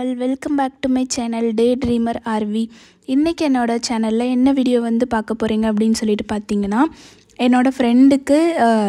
all welcome back to my channel day dreamer RV இன்றைக்கி என்னோட சேனலில் என்ன வீடியோ வந்து பார்க்க போகிறீங்க அப்படின்னு சொல்லிட்டு பார்த்தீங்கன்னா என்னோடய ஃப்ரெண்டுக்கு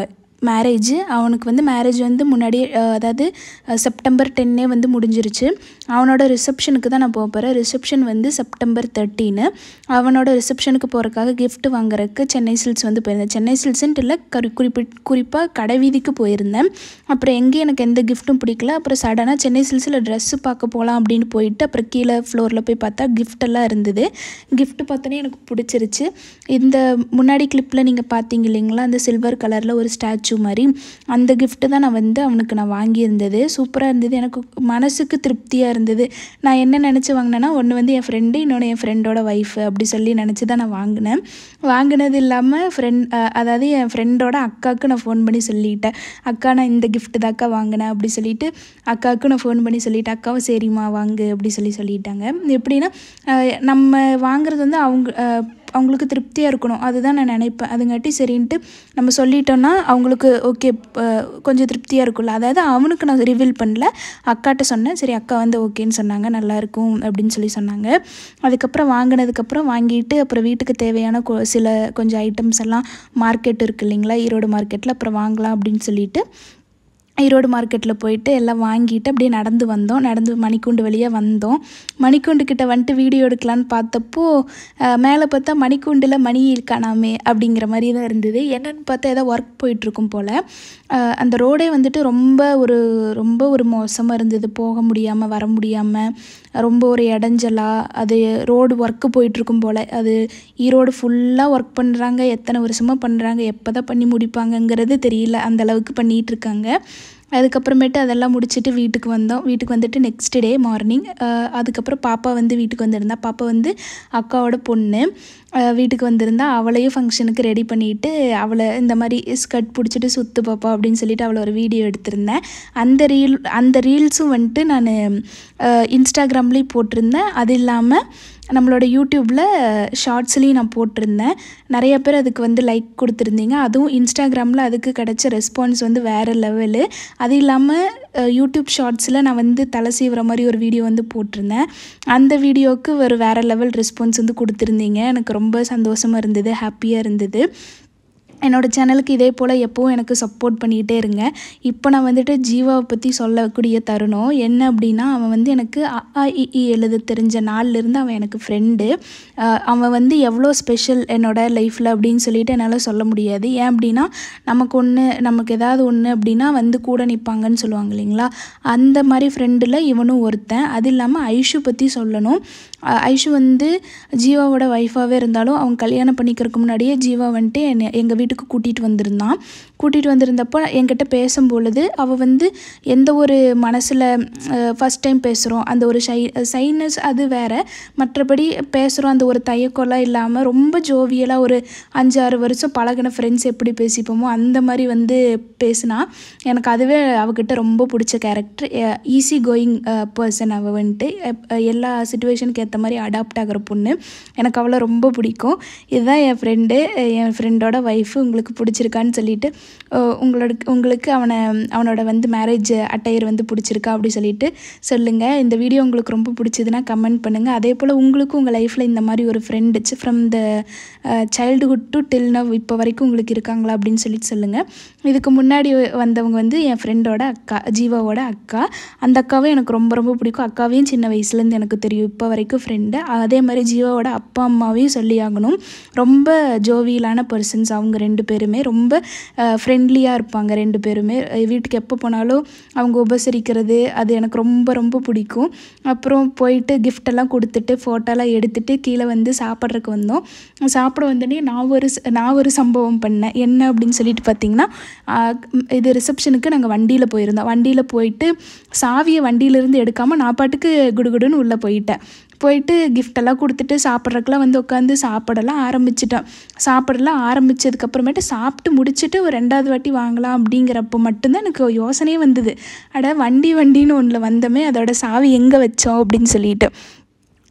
மேரேஜ் அவனுக்கு வந்து மேரேஜ் வந்து முன்னாடி அதாவது அஹ், செப்டம்பர் டென்னே வந்து முடிஞ்சிருச்சு அவனோட ரிசப்ஷனுக்கு தான் நான் போக போகிறேன் ரிசப்ஷன் வந்து செப்டம்பர் தேர்ட்டீனு அவனோட ரிசப்ஷனுக்கு போகிறதுக்காக gift வாங்குறதுக்கு சென்னை சில்க்ஸ் வந்து போயிருந்தேன் சென்னை சில்க்ஸ்ன்ட்டு இல்லை கரு குறிப்பிட் குறிப்பாக கடை வீதிக்கு போயிருந்தேன் அப்புறம் எங்கேயும் எனக்கு எந்த கிஃப்ட்டும் பிடிக்கல அப்புறம் சடனாக சென்னை சில்க்ஸில் ட்ரெஸ்ஸு பார்க்க போகலாம் அப்படின்னு போயிட்டு அப்புறம் கீழே ஃப்ளோரில் போய் பார்த்தா gift எல்லாம் இருந்தது gift பார்த்தோன்னே எனக்கு பிடிச்சிருச்சு இந்த முன்னாடி கிளிப்பில் நீங்கள் பார்த்தீங்க இல்லைங்களா அந்த சில்வர் கலரில் ஒரு ஸ்டாச்சு மாதிரி அந்த gift தான் நான் வந்து அவனுக்கு நான் வாங்கியிருந்தது சூப்பராக இருந்தது எனக்கு மனசுக்கு திருப்தியாக இருந்தது நான் என்ன நினச்சி வாங்கினேன்னா ஒன்று வந்து என் ஃப்ரெண்டு இன்னொன்று என் ஃப்ரெண்டோட ஒய்ஃபு அப்படி சொல்லி நினச்சி தான் நான் வாங்கினேன் வாங்கினது இல்லாமல் ஃப்ரெண்ட் அதாவது என் ஃப்ரெண்டோட அக்காவுக்கு நான் ஃபோன் பண்ணி சொல்லிட்டேன் அக்கா நான் இந்த gift தாக்கா வாங்கினேன் அப்படி சொல்லிட்டு அக்காவுக்கு நான் ஃபோன் பண்ணி சொல்லிட்டேன் அக்காவும் சரிம்மா வாங்கு அப்படி சொல்லி சொல்லிட்டாங்க எப்படின்னா அஹ், நம்ம வாங்குறது வந்து அவங்க அஹ், அவங்களுக்கு திருப்தியாக இருக்கணும் அதுதான் நான் நினைப்பேன் அதுங்காட்டி சரின்ட்டு நம்ம சொல்லிட்டோன்னா அவங்களுக்கு ஓகே கொஞ்சம் திருப்தியாக இருக்கும்ல அதாவது அவனுக்கு நான் ரிவீல் பண்ணல அக்காட்ட சொன்னேன் சரி அக்கா வந்து ஓகேன்னு சொன்னாங்க நல்லா இருக்கும் அப்படின்னு சொல்லி சொன்னாங்க அதுக்கப்புறம் வாங்கினதுக்கப்புறம் வாங்கிட்டு அப்புறம் வீட்டுக்கு தேவையான கொ- சில கொஞ்சம் ஐட்டம்ஸ் எல்லாம் மார்க்கெட் இருக்கு இல்லைங்களா ஈரோடு மார்க்கெட்டில் அப்புறம் வாங்கலாம் அப்படின்னு சொல்லிட்டு ஈரோடு மார்க்கெட்டில் போயிட்டு எல்லாம் வாங்கிட்டு அப்படியே நடந்து வந்தோம் நடந்து மணிக்கூண்டு வழியாக வந்தோம் மணிக்கூண்டு கிட்ட வந்துட்டு வீடியோ எடுக்கலான்னு பார்த்தப்போ அஹ், மேலே பார்த்தா மணிக்கூண்டில் மணி காணாமே அப்படிங்கிற மாதிரி தான் இருந்தது என்னன்னு பார்த்தா ஏதோ ஒர்க் போயிட்டுருக்கும் போல் அஹ், அந்த ரோடே வந்துட்டு ரொம்ப ஒரு ரொம்ப ஒரு மோசமாக இருந்தது போக முடியாமல் வர முடியாமல் ரொம்ப ஒரு இடைஞ்சலாக அது ரோடு ஒர்க்கு போயிட்டுருக்கும் போல் அது ஈரோடு ஃபுல்லாக ஒர்க் பண்ணுறாங்க எத்தனை வருஷமாக பண்ணுறாங்க எப்போ தான் பண்ணி முடிப்பாங்கங்கிறது தெரியல அந்த அளவுக்கு பண்ணிகிட்டு இருக்காங்க அதுக்கப்புறமேட்டு அதெல்லாம் முடிச்சுட்டு வீட்டுக்கு வந்தோம் வீட்டுக்கு வந்துட்டு நெக்ஸ்ட் டே மார்னிங் அதுக்கப்புறம் பாப்பா வந்து வீட்டுக்கு வந்திருந்தா பாப்பா வந்து அக்காவோட பொண்ணு அஹ், வீட்டுக்கு வந்திருந்தா அவளையும் ஃபங்க்ஷனுக்கு ரெடி பண்ணிட்டு அவளை இந்த மாதிரி ஸ்கர்ட் பிடிச்சிட்டு சுத்து பாப்பா அப்படின்னு சொல்லிட்டு அவளை ஒரு வீடியோ எடுத்திருந்தேன் அந்த ரீல் அந்த ரீல்ஸும் வந்துட்டு நான் இன்ஸ்டாகிராம்லேயும் போட்டிருந்தேன் அது இல்லாமல் நம்மளோட யூடியூப்பில் ஷார்ட்ஸ்லேயும் நான் போட்டிருந்தேன் நிறைய பேர் அதுக்கு வந்து லைக் கொடுத்துருந்தீங்க அதுவும் இன்ஸ்டாகிராமில் அதுக்கு கிடைச்ச ரெஸ்பான்ஸ் வந்து வேறு லெவலு அது இல்லாமல் யூடியூப் ஷார்ட்ஸில் நான் வந்து தலை சீவுற மாதிரி ஒரு வீடியோ வந்து போட்டிருந்தேன் அந்த வீடியோவுக்கு ஒரு வேறு லெவல் ரெஸ்பான்ஸ் வந்து கொடுத்துருந்தீங்க எனக்கு ரொம்ப சந்தோஷமாக இருந்தது ஹாப்பியாக இருந்தது என்னோட சேனலுக்கு இதே போல் எப்போவும் எனக்கு சப்போர்ட் பண்ணிகிட்டே இருங்க இப்போ நான் வந்துட்டு ஜீவாவை பற்றி சொல்லக்கூடிய தருணம் என்ன அப்படின்னா அவன் வந்து எனக்கு அ ஆ, இ ஈ எழுத தெரிஞ்ச நாள்லேருந்து அவன் எனக்கு ஃப்ரெண்டு அவன் வந்து எவ்வளோ ஸ்பெஷல் என்னோட லைஃப்பில் அப்படின்னு சொல்லிட்டு என்னால் சொல்ல முடியாது ஏன் அப்படின்னா நமக்கு ஒன்று நமக்கு ஏதாவது ஒன்று அப்படின்னா வந்து கூட நிற்பாங்கன்னு சொல்லுவாங்க இல்லைங்களா அந்த மாதிரி ஃப்ரெண்டில் இவனும் ஒருத்தன் அது இல்லாமல் ஐஷு பற்றி சொல்லணும் அஹ் ஐஷு வந்து ஜீவாவோட ஒய்ஃபாகவே இருந்தாலும் அவங்க கல்யாணம் பண்ணிக்கிறதுக்கு முன்னாடியே ஜீவா வந்துட்டு என்னை எங்கள் வீட்டுக்கு கூட்டிகிட்டு வந்திருந்தான் கூட்டிகிட்டு வந்திருந்தப்போ என்கிட்ட பேசும்பொழுது அவள் வந்து எந்த ஒரு மனசில் ஃபஸ்ட் டைம் பேசுகிறோம் அந்த ஒரு ஷை சைனஸ் அது வேற மற்றபடி பேசுகிறோம் அந்த ஒரு தயக்கம்லாம் இல்லாமல் ரொம்ப ஜோவியலாக ஒரு அஞ்சாறு வருஷம் பழகின ஃப்ரெண்ட்ஸ் எப்படி பேசிப்போமோ அந்த மாதிரி வந்து பேசினா எனக்கு அதுவே அவகிட்ட ரொம்ப பிடிச்ச கேரக்டர் ஈஸி கோயிங் பர்சன் அவள் வந்துட்டு எப்- எல்லா சுச்சுவேஷனுக்கு ஏற்ற மாதிரி அடாப்ட் ஆகிற பொண்ணு எனக்கு அவளை ரொம்ப பிடிக்கும் இதுதான் என் ஃப்ரெண்டு என் ஃப்ரெண்டோட ஒய்ஃபு உங்களுக்கு பிடிச்சிருக்கான்னு சொல்லிட்டு அஹ், உங்களோட உங்களுக்கு அவனை அவனோட வந்து மேரேஜ் அட்டையர் வந்து பிடிச்சிருக்கா அப்படி சொல்லிட்டு சொல்லுங்கள் இந்த வீடியோ உங்களுக்கு ரொம்ப பிடிச்சதுன்னா கமெண்ட் பண்ணுங்கள் அதே போல் உங்களுக்கும் உங்கள் லைஃப்பில் இந்த மாதிரி ஒரு friend from the childhood to till now இப்போ வரைக்கும் உங்களுக்கு இருக்காங்களா அப்படின்னு சொல்லிட்டு சொல்லுங்கள் இதுக்கு முன்னாடி வந்தவங்க வந்து என் ஃப்ரெண்டோட அக்கா ஜீவாவோட அக்கா அந்த அக்காவை எனக்கு ரொம்ப ரொம்ப பிடிக்கும் அக்காவையும் சின்ன வயசுலேருந்து எனக்கு தெரியும் இப்போ வரைக்கும் ஃப்ரெண்டு அதே மாதிரி ஜீவாவோட அப்பா அம்மாவையும் சொல்லி ஆகணும் ரொம்ப ஜோவியலான பர்சன்ஸ் அவங்க ரெண்டு பேருமே ரொம்ப ஃப்ரெண்ட்லியாக இருப்பாங்க ரெண்டு பேருமே அஹ் வீட்டுக்கு எப்போ போனாலும் அவங்க உபசரிக்கிறது அது எனக்கு ரொம்ப ரொம்ப பிடிக்கும் அப்புறம் போயிட்டு gift எல்லாம் கொடுத்துட்டு ஃபோட்டோலாம் எடுத்துட்டு கீழே வந்து சாப்பிட்றதுக்கு வந்தோம் சாப்பிட வந்தோடனே நான் ஒரு ச- நான் ஒரு சம்பவம் பண்ணேன் என்ன அப்படின்னு சொல்லிட்டு பார்த்தீங்கன்னா ஆஹ் இது ரிசப்ஷனுக்கு நாங்கள் வண்டியில் போயிருந்தோம் வண்டியில் போயிட்டு சாவியை வண்டியிலேருந்து எடுக்காமல் நான் பாட்டுக்கு குடுகுடுன்னு உள்ளே போயிட்டேன் போயிட்டு gift எல்லாம் கொடுத்துட்டு சாப்பிட்றதுக்குலாம் வந்து உட்காந்து சாப்பிடலாம் ஆரம்பிச்சிட்டேன் சாப்பிடலாம் ஆரம்பிச்சதுக்கப்புறமேட்டு சாப்பிட்டு முடிச்சுட்டு ஒரு ரெண்டாவது வாட்டி வாங்கலாம் அப்படிங்கிறப்போ மட்டும்தான் எனக்கு யோசனையே வந்தது அட வண்டி வண்டின்னு ஒன்றில் வந்தோமே அதோட சாவி எங்கே வச்சோம் அப்படின்னு சொல்லிட்டு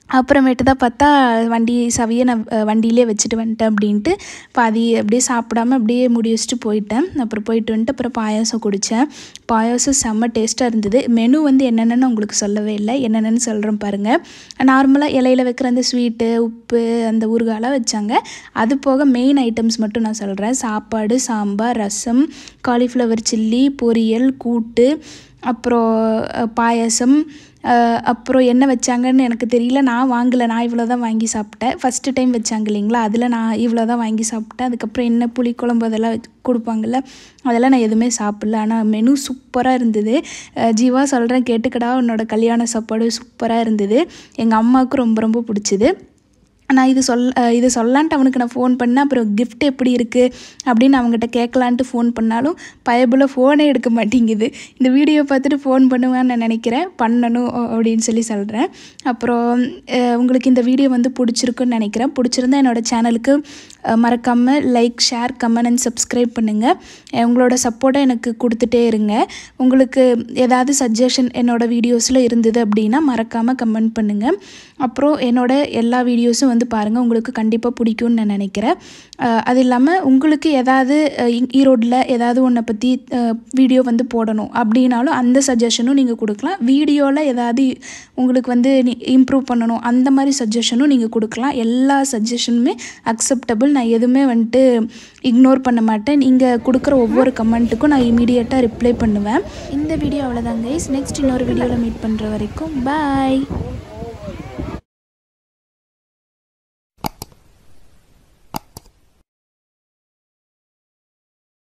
அப்புறமேட்டு தான் பார்த்தா வண்டி சவியை நான் அஹ், வண்டியிலே வச்சுட்டு வந்துட்டேன் அப்படின்ட்டு பாதி அப்படியே சாப்பிடாம அப்படியே முடி வச்சுட்டு போயிட்டேன் அப்புறம் போயிட்டு வந்துட்டு அப்புறம் பாயாசம் குடித்தேன் பாயாசம் செம்ம டேஸ்ட்டாக இருந்தது மெனு வந்து என்னென்னு உங்களுக்கு சொல்லவே இல்லை என்னென்னு சொல்கிறேன் பாருங்கள் நார்மலாக இலையில வைக்கிற அந்த ஸ்வீட்டு உப்பு அந்த ஊறுகாலாம் வச்சாங்க அது போக மெயின் ஐட்டம்ஸ் மட்டும் நான் சொல்கிறேன் சாப்பாடு சாம்பார் ரசம் காலிஃப்ளவர் சில்லி பொரியல் கூட்டு அப்புறம் அஹ், பாயாசம் அஹ், அப்புறம் என்ன வச்சாங்கன்னு எனக்கு தெரியல நான் வாங்கலை நான் இவ்வளோ தான் வாங்கி சாப்பிட்டேன் ஃபஸ்ட்டு டைம் வச்சாங்க இல்லைங்களா அதில் நான் இவ்வளோ தான் வாங்கி சாப்பிட்டேன் அதுக்கப்புறம் என்ன புளிக்குழம்பு அதெல்லாம் வச்சு கொடுப்பாங்கல்ல அதெல்லாம் நான் எதுவுமே சாப்பிடல ஆனால் மெனு சூப்பராக இருந்தது அஹ், ஜீவா சொல்கிறேன் கேட்டுக்கடா உன்னோட கல்யாண சாப்பாடு சூப்பராக இருந்தது எங்கள் அம்மாவுக்கு ரொம்ப ரொம்ப பிடிச்சிது நான் இது சொல் அஹ் இது சொல்லான்ட்டு அவனுக்கு நான் ஃபோன் பண்ணேன் அப்புறம் gift எப்படி இருக்குது அப்படின்னு அவங்ககிட்ட கேட்கலான்ட்டு ஃபோன் பண்ணாலும் பயபுல ஃபோனே எடுக்க மாட்டேங்குது இந்த வீடியோ பார்த்துட்டு ஃபோன் பண்ணுவேன்னு நான் நினைக்கிறேன் பண்ணணும் அ- அப்படின்னு சொல்லி சொல்கிறேன் அப்புறம் அஹ் உங்களுக்கு இந்த வீடியோ வந்து பிடிச்சிருக்குன்னு நினைக்கிறேன் பிடிச்சிருந்தா என்னோட சேனலுக்கு மறக்காமல் like share comment and subscribe பண்ணுங்கள் உங்களோட சப்போர்ட்டை எனக்கு கொடுத்துட்டே இருங்க உங்களுக்கு ஏதாவது சஜஷன் என்னோட வீடியோஸில் இருந்தது அப்படின்னா மறக்காமல் கமெண்ட் பண்ணுங்கள் அப்புறம் என்னோட எல்லா வீடியோஸும் வந்து பாருங்கள் உங்களுக்கு கண்டிப்பாக பிடிக்கும்னு நான் நினைக்கிறேன் அஹ் அது இல்லாமல் உங்களுக்கு ஏதாவது அஹ் ஈ- ஈரோட்டில் ஏதாவது ஒன்றை பற்றி வீடியோ வந்து போடணும் அப்படின்னாலும் அந்த சஜஷனும் நீங்கள் கொடுக்கலாம் வீடியோவில் ஏதாவது உங்களுக்கு வந்து இம்ப்ரூவ் பண்ணணும் அந்த மாதிரி சஜஷனும் நீங்கள் கொடுக்கலாம் எல்லா சஜஷனுமே அக்செப்டபிள் நான் எதுவுமே வந்துட்டு இக்னோர் பண்ண மாட்டேன் நீங்கள் கொடுக்குற ஒவ்வொரு கமெண்ட்டுக்கும் நான் இமீடியட்டாக ரிப்ளை பண்ணுவேன் இந்த வீடியோ அவ்வளோதான் கைஸ் நெக்ஸ்ட் இன்னொரு வீடியோவில் மீட் பண்ணுற வரைக்கும் பாய்